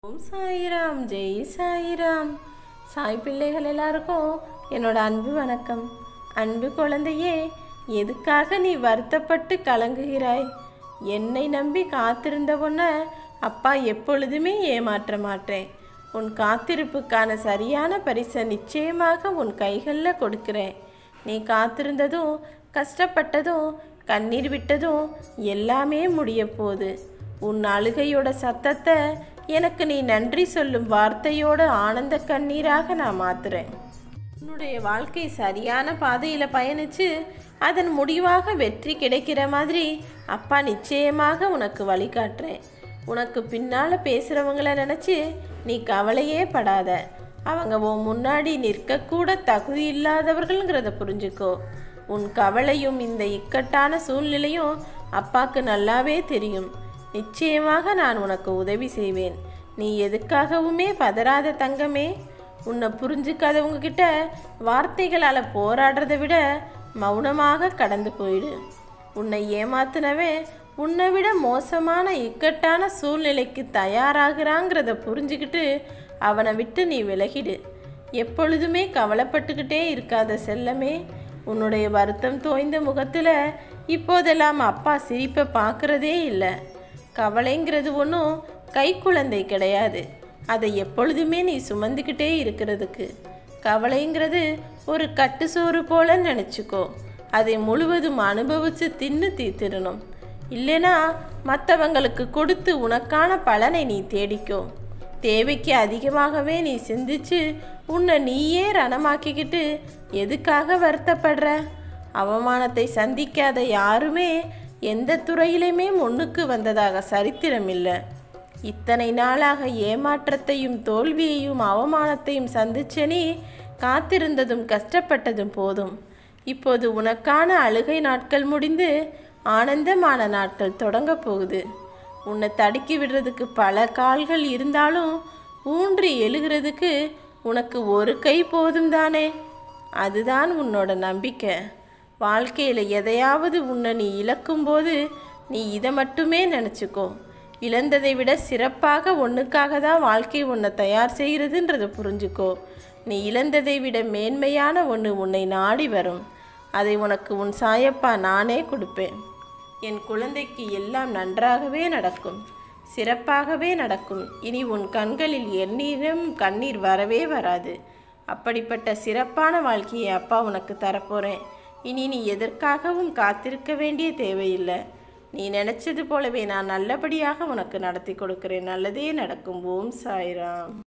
ஓம் சாயிராம் ஜெய் சாயிராம் சாய் பிள்ளைகள் எல்லாருக்கும் என்னோட அன்பு வணக்கம் அன்பு குழந்தையே எதுக்காக நீ வருத்தப்பட்டு கலங்குகிறாய் என்னை நம்பி காத்திருந்த உன்னை அப்பா எப்பொழுதுமே ஏமாற்ற மாட்டேன் உன் காத்திருப்புக்கான சரியான பரிசை நிச்சயமாக உன் கைகளில் கொடுக்கிறேன் நீ காத்திருந்ததும் கஷ்டப்பட்டதும் கண்ணீர் விட்டதும் எல்லாமே முடிய போகுது உன் அழுகையோட சத்தத்தை எனக்கு நீ நன்றி சொல்லும் வார்த்தையோட ஆனந்த கண்ணீராக நான் மாத்துறேன் உன்னுடைய வாழ்க்கை சரியான பாதையில் பயணிச்சு அதன் முடிவாக வெற்றி கிடைக்கிற மாதிரி அப்பா நிச்சயமாக உனக்கு வழிகாட்டுறேன் உனக்கு பின்னால் பேசுகிறவங்கள நினச்சி நீ கவலையே படாத அவங்க உன் முன்னாடி நிற்கக்கூட தகுதி இல்லாதவர்கள்ங்கிறத புரிஞ்சுக்கோ உன் கவலையும் இந்த இக்கட்டான சூழ்நிலையும் அப்பாக்கு நல்லாவே தெரியும் நிச்சயமாக நான் உனக்கு உதவி செய்வேன் நீ எதுக்காகவுமே பதறாத தங்கமே உன்னை புரிஞ்சுக்காதவங்க கிட்ட வார்த்தைகளால் போராடுறதை விட மௌனமாக கடந்து போயிடு உன்னை ஏமாத்தினவே உன்னை விட மோசமான இக்கட்டான சூழ்நிலைக்கு தயாராகிறாங்கிறத புரிஞ்சுக்கிட்டு அவனை விட்டு நீ விலகிடு எப்பொழுதுமே கவலைப்பட்டுக்கிட்டே இருக்காத செல்லமே உன்னுடைய வருத்தம் தோய்ந்த முகத்தில் இப்போதெல்லாம் அப்பா சிரிப்பை பார்க்குறதே இல்லை கவலைங்கிறது ஒன்றும் கைக்குழந்தை கிடையாது அதை எப்பொழுதுமே நீ சுமந்துக்கிட்டே இருக்கிறதுக்கு கவலைங்கிறது ஒரு கட்டுசோறு போல நினச்சிக்கோ அதை முழுவதும் அனுபவித்து தின்னு தீர்த்திடணும் இல்லைனா மற்றவங்களுக்கு கொடுத்து உனக்கான பலனை நீ தேடிக்கோ தேவைக்கு அதிகமாகவே நீ சிந்திச்சு உன்னை நீயே ரணமாக்கிக்கிட்டு எதுக்காக வருத்தப்படுற அவமானத்தை சந்திக்காத யாருமே எந்த துறையிலுமே முன்னுக்கு வந்ததாக சரித்திரம் இல்லை இத்தனை நாளாக ஏமாற்றத்தையும் தோல்வியையும் அவமானத்தையும் சந்திச்ச நீ காத்திருந்ததும் கஷ்டப்பட்டதும் போதும் இப்போது உனக்கான அழுகை நாட்கள் முடிந்து ஆனந்தமான நாட்கள் தொடங்க போகுது உன்னை தடுக்கி விடுறதுக்கு பல கால்கள் இருந்தாலும் ஊன்றி எழுகிறதுக்கு உனக்கு ஒரு கை போதும் தானே அதுதான் உன்னோட நம்பிக்கை வாழ்க்கையில் எதையாவது உன்னை நீ இழக்கும்போது நீ இதை மட்டுமே நினச்சிக்கோ இழந்ததை விட சிறப்பாக ஒன்றுக்காக தான் வாழ்க்கை உன்னை தயார் செய்கிறதுன்றதை புரிஞ்சுக்கோ நீ இழந்ததை விட மேன்மையான ஒன்று உன்னை நாடி வரும் அதை உனக்கு உன் சாயப்பா நானே கொடுப்பேன் என் குழந்தைக்கு எல்லாம் நன்றாகவே நடக்கும் சிறப்பாகவே நடக்கும் இனி உன் கண்களில் எந்நீரும் கண்ணீர் வரவே வராது அப்படிப்பட்ட சிறப்பான வாழ்க்கையை அப்பா உனக்கு தரப்போகிறேன் இனி நீ எதற்காகவும் காத்திருக்க வேண்டிய தேவையில்லை நீ நினச்சது போலவே நான் நல்லபடியாக உனக்கு நடத்தி கொடுக்கிறேன் நல்லதே நடக்கும் ஓம் சாய்ராம்